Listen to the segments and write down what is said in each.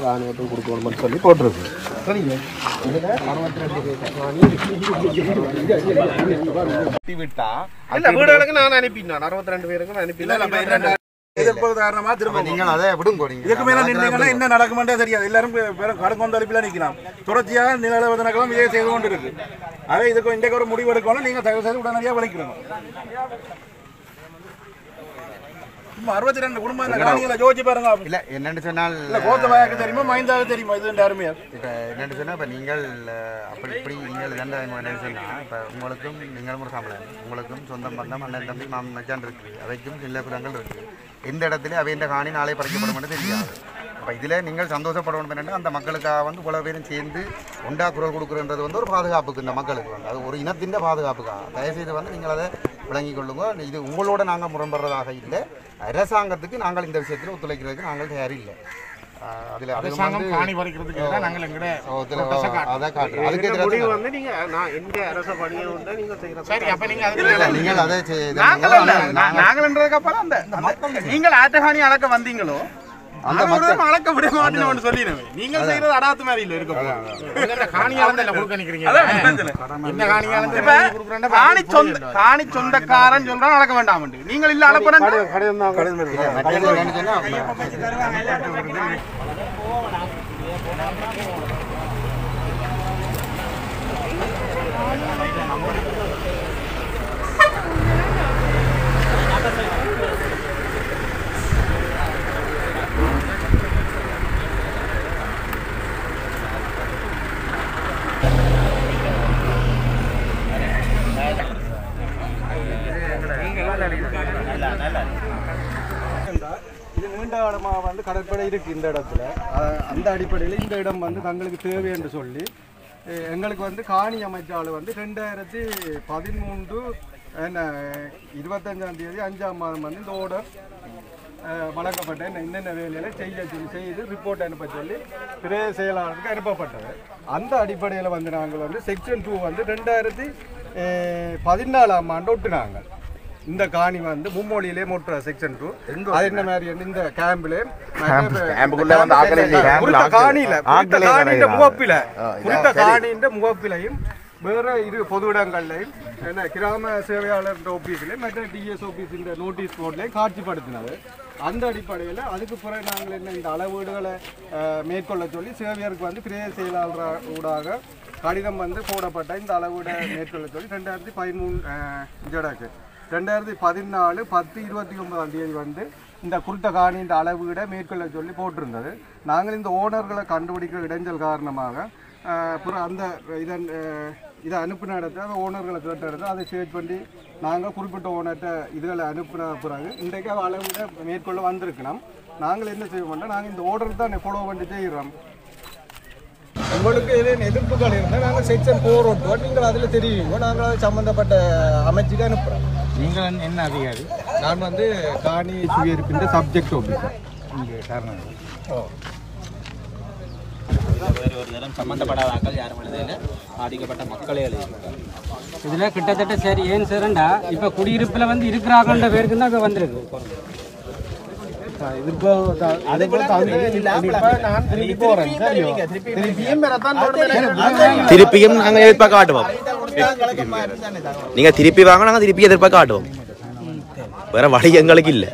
காணி மட்டும் கொடுக்கணும்னு சொல்லி போட்டிருக்கு சரிங்க இதுல அறுபத்தி ரெண்டு விட்டா இல்ல வீடுகளுக்கு நான் அனுப்பினேன் அறுபத்தி ரெண்டு பேருக்கு நான் அனுப்பினேன் எதிர்ப்பு காரணமா திரும்ப நீங்கள் அதை விடுங்க நீங்க இதுக்கு மேல நின்றீங்கன்னா என்ன நடக்குமென்றே தெரியாது எல்லாரும் பேரும் கடன் கொந்தளிப்பில் நிற்கலாம் தொடர்ச்சியாக நிலவதனங்களும் இதே செய்து கொண்டு இருக்கு அதே இதுக்கு இன்றைக்கு ஒரு முடிவு எடுக்கணும் நீங்க தயவு செய்து உடனடியாக விளைக்கணும் அறுபத்தி ரெண்டு குடும்பம் இந்த காணிகளை யோசிச்சு பாருங்க இல்ல என்னன்னு சொன்னால் இல்ல கோத்தபாயாக்கு தெரியுமா மைந்தாவுக்கு தெரியுமா இது அருமையா இப்போ என்னன்னு சொன்னால் இப்போ நீங்கள் அஹ், அப்படி இப்படி நீங்கள் இதெல்லாம் என்னன்னு சொன்னால் இப்போ உங்களுக்கும் நீங்களும் ஒரு சம்பளம் உங்களுக்கும் சொந்தம் பந்தம் அண்ணன் தம்பி மாமன் மச்சான் இருக்குது அவைக்கும் சில புறங்கள் இருக்குது எந்த இடத்துல அவையின் காணி நாளை பறிக்கப்படும் தெரியாது அப்போ இதில் நீங்கள் சந்தோஷப்படணும் என்னென்னா அந்த மக்களுக்காக வந்து இவ்வளோ பேரும் சேர்ந்து ஒண்டா குரல் கொடுக்குறன்றது வந்து ஒரு பாதுகாப்புக்கு இந்த மக்களுக்கு வந்து அது ஒரு இனத்தின் பாதுகாப்புக்காக தயவுசெய்து வந்து நீங்கள் அதை விளங்கிக் கொள்ளுங்க இது உங்களோட நாங்கள் முரண்படுறதாக இல்லை அரசாங்கத்துக்கு நாங்கள் இந்த விஷயத்தில் ஒத்துழைக்கிறதுக்கு நாங்கள் தயார் இல்லை அஹ் அதுல அதிகமாக வந்து காணி பறிக்கிறதுக்கு தான் நாங்கள் எங்கட ஓ, இதுல அதை காட்டுறோம். அதுக்கு இந்த எதிராக முடிவு தான் வந்து நீங்க நான் எந்த அரச பணியை உண்டு நீங்க செய்யறது சரி அப்ப நீங்க இல்ல, அதுக்கு நீங்கள் அதை செய்ய- இதை நாங்களும் இல்ல, நாங்கள் நா- நாங்கள்ன்றதுக்கு அப்புறம் அந்த அந்த- நீங்கள் ஆட்டகாணி அளக்க வந்தீங்களோ அந்த அந்த மக்கள்- மக்கள் அளக்க விட மாட்டேன்னு சொல்லிடுவேன் நீங்கள் செய்யறது அடாத்து மாதிரி இல்ல இருக்க காணி அளந்தல கொடுக்க நிக்கிறீங்க அதான் பிரச்சனை. என்ன காணி அளந்து இப்ப காணி சொந்த காணி சொந்தக்காரன் சொல்றான் அளக்க வேண்டாம் நீங்கள் இல்ல அளப்பறேன் இல்ல, மற்றது என்னன்னு சொன்னா, இது நீண்ட காலமாக வந்து கடற்படை இருக்கு இந்த இடத்துல அஹ் அந்த அடிப்படையில் இந்த இடம் வந்து தங்களுக்கு தேவை என்று சொல்லி அஹ் எங்களுக்கு வந்து காணி அமைச்சால் வந்து ரெண்டாயிரத்தி பதிமூன்று என்ன இருபத்தஞ்சாம் தேதி அஞ்சாம் மாதம் வந்து இந்த ஓர்டர் வழங்கப்பட்ட என்ன- என்னென்ன வேலைகளை செய்ய சொல்லி செய்து ரிப்போர்ட் அனுப்ப சொல்லி பிரேத செயலாளருக்கு அனுப்பப்பட்டது அந்த அடிப்படையில் வந்து நாங்கள் வந்து செக்ஷன் டூ வந்து ரெண்டாயிரத்தி பதினாலாம் ஆண்டு ஒட்டுனாங்க இந்த காணி வந்து மும்மொழியிலே முட்டுற செக்ஷன் டூ அது என்ன மாதிரி வந்து இந்த கேம்பிலே கேம்புக்குள்ள வந்து ஆட்களே இல்லை. குறித்த காணியில குறித்த ஆட்களே காணியின் கிடையாது. முகப்பில ஆ, குறித்த காணியின் முகப்பிலையும் வேற இரு பொது இடங்கள்லையும் என்ன கிராம சேவையாளர் ஆபீஸ்லயும் மற்ற டிஎஸ் ஆபீஸ் இந்த நோட்டீஸ் போர்ட்லயும் காட்சிப்படுத்தினது அந்த அடிப்படையில் அதுக்கு பிறகு நாங்கள் என்ன இந்த அளவீடுகளை அஹ், மேற்கொள்ள சொல்லி சேவையருக்கு வந்து பிரேத செயலாளர் ஊடாக கடிதம் வந்து போடப்பட்ட இந்த அளவீடை மேற்கொள்ள சொல்லி ரெண்டாயிரத்தி பதிமூணு ஜடக்கு ரெண்டாயிரத்தி பதினாலு பத்து இருபத்தி ஒன்பதாம் தேதி வந்து இந்த குறித்த காணி இந்த அளவீடை மேற்கொள்ள சொல்லி போட்டிருந்தது நாங்கள் இந்த ஓனர்களை கண்டுபிடிக்கிற இடைஞ்சல் காரணமாக அஹ், அப்புறம் அந்த இதன் அஹ், இதை அனுப்பின இடத்துல அந்த ஓனர்களை கேட்ட இடத்துல அதை சேர்ச் பண்ணி நாங்கள் குறிப்பிட்ட ஓனர்கிட்ட இதுகளை அனுப்பின பிறகு இன்றைக்கு அவ அளவீடை மேற்கொள்ள வந்திருக்கலாம் நாங்கள் என்ன செய்ய மாட்டோம் நாங்கள் இந்த ஓர்டர் தான் ஃபாலோ பண்ணி செய்கிறோம் உங்களுக்கு ஏதேனும் எதிர்ப்புகள் இருந்தால் நாங்கள் செக்ஷன் ஃபோர் ஓட்டுவோம் நீங்கள் அதில் தெரிவிங்க நாங்கள் அது சம்மந்தப்பட்ட அமைச்சுக்கு அனுப்புகிறோம் நீங்கள் என்ன அதிகாரி நான் வந்து காணி சுயரிப்பின் சப்ஜெக்ட் ஆஃபீஸர் இங்கே காரணம் வேறு ஒரு தரம் சம்பந்தப்படாத ஆக்கள் யாரும் எழுதையில் பாதிக்கப்பட்ட மக்களே எழுதியிருக்காங்க இதுல கிட்டத்தட்ட சரி ஏன் சார்ண்டா இப்ப குடியிருப்புல வந்து இருக்கிறாங்கன்ற பேருக்கு தான் இப்ப வந்திருக்கு திருப்பியும் நாங்கள் எதிர்பார்க்க காட்டுவோம் நீங்க திருப்பி வாங்க நாங்கள் திருப்பி எதிர்பார்க்க காட்டுவோம் வேற வழி எங்களுக்கு இல்லை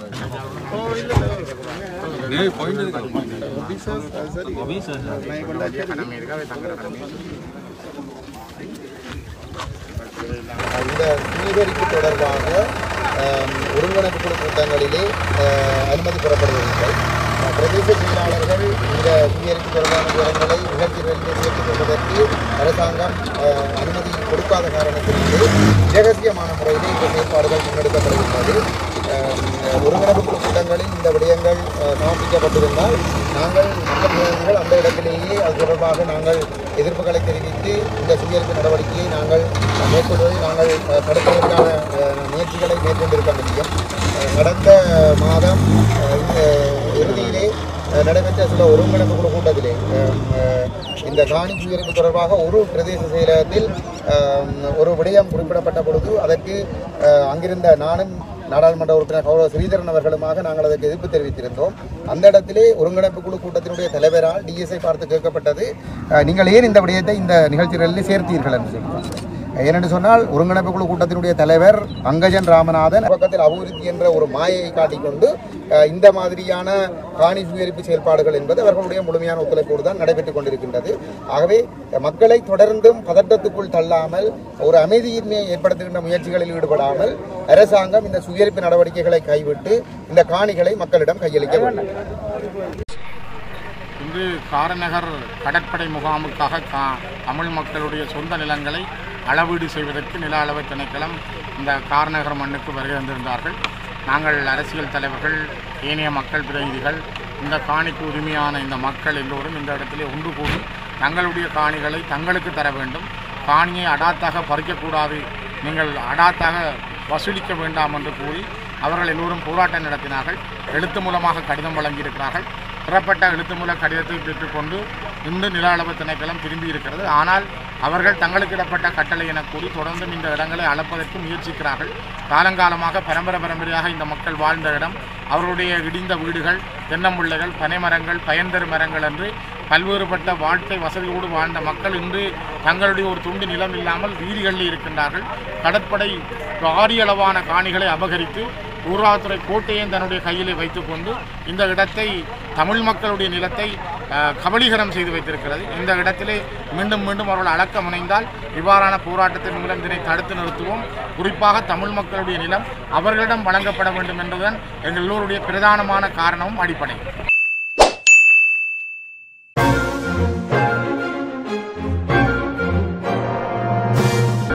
இந்த சுவீகரிப்பு தொடர்பாக ஆம், ஒருங்கிணைப்பு குழு கூட்டங்களிலே ஆஹ், அனுமதி பெறப்படுவதில்லை ஆஹ், பிரதேச செயலாளர்கள் இந்த சுவீகரிப்பு தொடர்பான விவரங்களை நிகழ்ச்சிகளிலே சேர்த்துக் கொள்வதற்கு அரசாங்கம் ஆஹ், அனுமதி கொடுக்காத காரணத்திற்கு இரகசியமான முறையிலே இந்த செயற்பாடுகள் முன்னெடுக்கப்படுகின்றது ஆம், ஒருங்கிணைப்பு குழு கூட்டங்களில் இந்த விடயங்கள் ஆஹ், சமர்ப்பிக்கப்பட்டிருந்தால் நாங்கள் மக்கள் பிரதிநிதிகள் அந்த இடத்திலேயே அது தொடர்பாக நாங்கள் எதிர்ப்புகளை தெரிவித்து இந்த சுயரிப்பு நடவடிக்கையை நாங்கள் மேற்கொள்வதை நாங்கள் அஹ், தடுப்பதற்கான அஹ், முயற்சிகளை மேற்கொண்டிருக்க முடியும் அஹ், கடந்த மாதம் அஹ், இந்த இறுதியிலே அஹ், நடைபெற்ற சில ஒருங்கிணைப்பு குழு கூட்டத்திலே அஹ், அஹ், இந்த காணி சுயரிப்பு தொடர்பாக ஒரு பிரதேச செயலகத்தில் அஹ், ஒரு விடயம் குறிப்பிடப்பட்ட பொழுது அதற்கு அஹ், அங்கிருந்த நானும் நாடாளுமன்ற உறுப்பினர் கௌரவ ஸ்ரீதரன் அவர்களுமாக நாங்கள் அதற்கு எதிர்ப்பு தெரிவித்திருந்தோம் அந்த இடத்திலே ஒருங்கிணைப்பு குழு கூட்டத்தினுடைய தலைவரால் டிஎஸ்ஐ பார்த்து கேட்கப்பட்டது அஹ், நீங்கள் ஏன் இந்த விடயத்தை இந்த நிகழ்ச்சிகளில் சேர்த்தீர்கள் என்று சொல்கிறார் ஏனென்று சொன்னால் ஒருங்கிணைப்பு குழு கூட்டத்தினுடைய தலைவர் அங்கஜன் ராமநாதன் பக்கத்தில் அபிவிருத்தி என்ற ஒரு மாயையை காட்டிக்கொண்டு அஹ், இந்த மாதிரியான காணி சுயரிப்பு செயல்பாடுகள் என்பது அவர்களுடைய முழுமையான ஒத்துழைப்போடு தான் நடைபெற்றுக் கொண்டிருக்கின்றது ஆகவே மக்களை தொடர்ந்தும் பதட்டத்துக்குள் தள்ளாமல் ஒரு அமைதியின்மையை ஏற்படுத்துகின்ற முயற்சிகளில் ஈடுபடாமல் அரசாங்கம் இந்த சுயரிப்பு நடவடிக்கைகளை கைவிட்டு இந்த காணிகளை மக்களிடம் கையளிக்க வேண்டும் இன்று காரநகர் கடற்படை முகாமுக்காக கா தமிழ் மக்களுடைய சொந்த நிலங்களை அளவீடு செய்வதற்கு நில அளவை திணைக்களம் இந்த காரநகர் மண்ணுக்கு வருகை வந்திருந்தார்கள் நாங்கள் அரசியல் தலைவர்கள் ஏனைய மக்கள் பிரதிநிதிகள் இந்த காணிக்கு உரிமையான இந்த மக்கள் எல்லோரும் இந்த இடத்திலே ஒன்று கூடி தங்களுடைய காணிகளை தங்களுக்கு தர வேண்டும் காணியை அடாத்தாக பறிக்கக்கூடாது நீங்கள் அடாத்தாக வசூலிக்க வேண்டாம் என்று கூறி அவர்கள் எல்லோரும் போராட்டம் நடத்தினார்கள் எழுத்து மூலமாக கடிதம் வழங்கியிருக்கிறார்கள் பெறப்பட்ட எழுத்து மூல கடிதத்தை பெற்றுக்கொண்டு இன்று நில அளவு திணைக்களம் திரும்பி இருக்கிறது ஆனால் அவர்கள் தங்களுக்கு இடப்பட்ட கட்டளை என கூறி தொடர்ந்தும் இந்த இடங்களை அளப்பதற்கு முயற்சிக்கிறார்கள் காலங்காலமாக பரம்பரை பரம்பரையாக இந்த மக்கள் வாழ்ந்த இடம் அவருடைய இடிந்த வீடுகள் தென்னம்பிள்ளைகள் பனைமரங்கள் பயன்தரு மரங்கள் என்று பல்வேறுபட்ட வாழ்க்கை வசதியோடு வாழ்ந்த மக்கள் இன்று தங்களுடைய ஒரு துண்டு நிலம் இல்லாமல் வீதிகளில் இருக்கின்றார்கள் கடற்படை பாரிய அளவான காணிகளை அபகரித்து ஊர்காவல்துறை கோட்டையும் தன்னுடைய கையிலே வைத்துக்கொண்டு இந்த இடத்தை தமிழ் மக்களுடைய நிலத்தை அஹ், கபலீகரம் செய்து வைத்திருக்கிறது இந்த இடத்திலே மீண்டும் மீண்டும் அவர்கள் அளக்க முனைந்தால் இவ்வாறான போராட்டத்தின் மூலம் இதனை தடுத்து நிறுத்துவோம் குறிப்பாக தமிழ் மக்களுடைய நிலம் அவர்களிடம் வழங்கப்பட வேண்டும் என்பதுதான் எங்கள் எல்லோருடைய பிரதானமான காரணமும் அடிப்படை